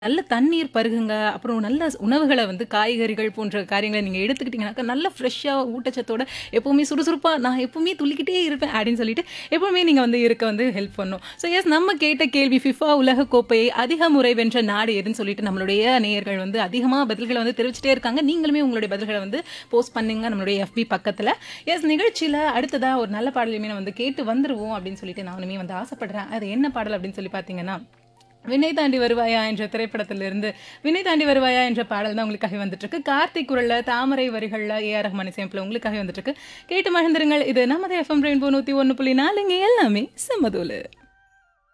நல்ல தண்ணீர் பருகுங்க. அப்புறம் நல்ல ஸ் உணவுகள வந்து காய்கறிகள் போன்ற காரியங்கள நீங்க எடுத்துக்கிட்டீங்கனாக்கா, நல்ல ஃப்ரெஷ்ஷா ஊட்டச்சத்தோட எப்பவுமே சுறுசுறுப்பா நான் எப்பவுமே துள்ளிக்கிட்டே இருப்பேன் அப்படின்னு சொல்லிட்டு, எப்பவுமே நீங்க வந்து இருக்க வந்து ஹெல்ப் பண்ணும். ஸோ எஸ் நம்ம கேட்ட கேள்வி ஃபிஃபா உலக கோப்பையை அதிக முறை வென்ற நாடு எதுன்னு சொல்லிட்டு நம்மளுடைய நேயர்கள் வந்து அதிகமா பதில்கள வந்து தெரிவிச்சுட்டே இருக்காங்க. நீங்களுமே உங்களுடைய பதில்கள வந்து போஸ்ட் பண்ணுங்க நம்மளுடைய எஃபி பக்கத்துல. எஸ் நிகழ்ச்சியில அடுத்ததா ஒரு நல்ல பாடலையுமே நம்ம வந்து கேட்டு வந்துருவோம் அப்படின்னு சொல்லிட்டு நானுமே வந்து ஆசைப்படுறேன். அது என்ன பாடல் அப்படின்னு சொல்லி பார்த்தீங்கன்னா, "விண்ணை தாண்டி வருவாயா" என்ற திரைப்படத்திலிருந்து "விண்ணை தாண்டி வருவாயா" என்ற பாடல் தான் உங்களுக்காக வந்துட்டுருக்கு. கார்த்திக் குரல்ல, தாமரை வரிகள்ல, ஏ.ஆர். ரஹ்மான் இசையமைப்புல உங்களுக்காக வந்துட்டுருக்கு. கேட்டு மகிழ்ந்திருங்கள். இது நமது எஃப்எம் ரெயின்போ 101.4 இங்க எல்லாமே செம்மதூளு.